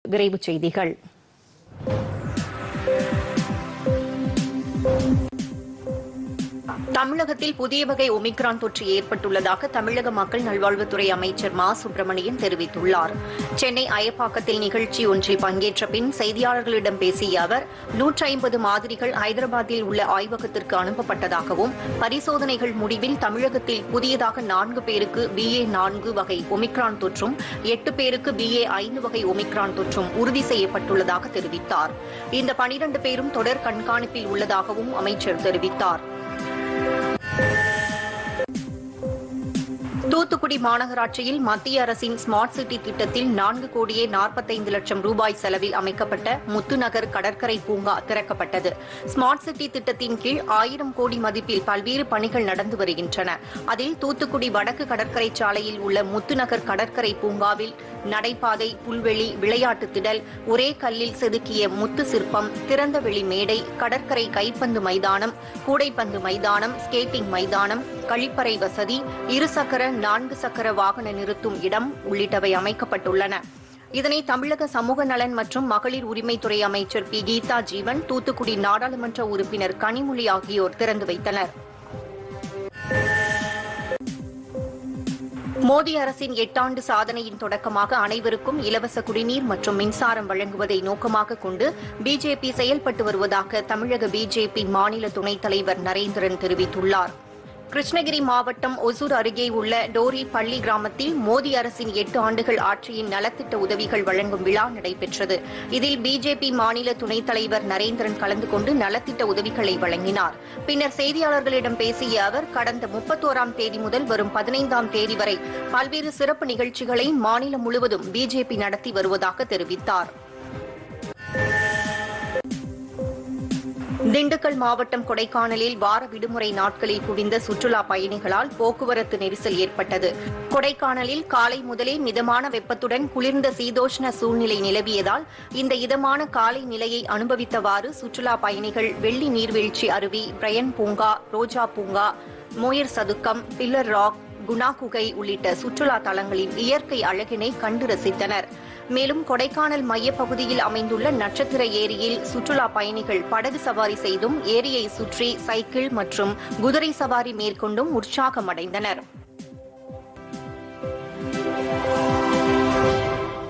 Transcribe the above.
விரைவுச் செய்திகள் தமிழகத்தில் புதிய வகை ஒமிக்ரான் தொற்று ஏற்பட்டுள்ளதாக தமிழக மக்கள் நல்வாழ்வுத்துறை அமைச்சர் மா சுப்பிரமணியன் தெரிவித்துள்ளார் சென்னை அயப்பாக்கத்தில் நிகழ்ச்சி ஒன்றில் பங்கேற்ற பின் செய்தியாளர்களிடம் பேசிய அவர் நூற்றி ஐம்பது மாதிரிகள் ஐதராபாத்தில் உள்ள ஆய்வகத்திற்கு அனுப்பப்பட்டதாகவும் பரிசோதனைகள் முடிவில் தமிழகத்தில் புதியதாக நான்கு பேருக்கு பிஏ நான்கு வகை ஒமிக்ரான் தொற்றும் எட்டு பேருக்கு பிஏ ஐந்து வகை ஒமிக்ரான் தொற்றும் உறுதி செய்யப்பட்டுள்ளதாக தெரிவித்தார் இந்த பனிரண்டு பேரும் தொடர் கண்காணிப்பில் உள்ளதாகவும் அமைச்சர் தெரிவித்தார் தூத்துக்குடி மாநகராட்சியில் மத்திய அரசின் ஸ்மார்ட் சிட்டி திட்டத்தில் நான்கு கோடியே நாற்பத்தைந்து லட்சம் ரூபாய் செலவில் அமைக்கப்பட்ட முத்துநகர் கடற்கரை பூங்கா திறக்கப்பட்டது ஸ்மார்ட் சிட்டி திட்டத்தின் கீழ் ஆயிரம் கோடி மதிப்பில் பல்வேறு பணிகள் நடந்து வருகின்றன அதில் தூத்துக்குடி வடக்கு கடற்கரை சாலையில் உள்ள முத்துநகர் கடற்கரை பூங்காவில் நடைபாதை புல்வெளி விளையாட்டு திடல் ஒரே கல்லில் செதுக்கிய முத்து சிற்பம் திறந்தவெளி மேடை கடற்கரை கைப்பந்து மைதானம் கூடைப்பந்து மைதானம் ஸ்கேட்டிங் மைதானம் கழிப்பறை வசதி இருசக்கர நான்கு சக்கர வாகன நிறுத்தும் இடம் உள்ளிட்டவை அமைக்கப்பட்டுள்ளன இதனை தமிழக சமூக நலன் மற்றும் மகளிர் உரிமைத்துறை அமைச்சர் பி கீதா ஜீவன் தூத்துக்குடி நாடாளுமன்ற உறுப்பினர் கனிமொழி ஆகியோர் திறந்து வைத்தனர் மோடி அரசின் எட்டாண்டு சாதனையின் தொடக்கமாக அனைவருக்கும் இலவச குடிநீர் மற்றும் மின்சாரம் வழங்குவதை நோக்கமாக கொண்டு பிஜேபி செயல்பட்டு வருவதாக தமிழக பிஜேபி மாநில துணைத் தலைவர் நரேந்திரன் தெரிவித்துள்ளார் கிருஷ்ணகிரி மாவட்டம் ஒசூர் அருகே உள்ள டோரி பள்ளி கிராமத்தில் மோடி அரசின் எட்டு ஆண்டுகள் ஆட்சியின் நலத்திட்ட உதவிகள் வழங்கும் விழா நடைபெற்றது இதில் பிஜேபி மாநில துணைத் தலைவர் நரேந்திரன் கலந்து கொண்டு நலத்திட்ட உதவிகளை வழங்கினார் பின்னர் செய்தியாளர்களிடம் பேசிய அவர் கடந்த முப்பத்தோராம் தேதி முதல் வரும் பதினைந்தாம் தேதி வரை பல்வேறு சிறப்பு நிகழ்ச்சிகளை மாநிலம் முழுவதும் பிஜேபி நடத்தி வருவதாக தெரிவித்தார் திண்டுக்கல் மாவட்டம் கொடைக்கானலில் வார விடுமுறை நாட்களில் குவிந்த சுற்றுலா பயணிகளால் போக்குவரத்து நெரிசல் ஏற்பட்டது கொடைக்கானலில் காலை முதலே மிதமான வெப்பத்துடன் குளிர்ந்த சீதோஷ்ண சூழ்நிலை நிலவியதால் இந்த இதமான காலை நிலையை அனுபவித்தவாறு சுற்றுலா பயணிகள் வெள்ளி நீர்வீழ்ச்சி அருவி பிரயன் பூங்கா ரோஜா பூங்கா மோயர் சதுக்கம் பில்லர் ராக் குணா குகை உள்ளிட்ட சுற்றுலா தலங்களின் இயற்கை அழகினை கண்டு ரசித்தனர் மேலும் கொடைக்கானல் மையப்பகுதியில் அமைந்துள்ள நட்சத்திர ஏரியில் சுற்றுலா பயணிகள் படகு சவாரி செய்தும் ஏரியை சுற்றி சைக்கிள் மற்றும் குதிரை சவாரி மேற்கொண்டும் உற்சாகமடைந்தனர்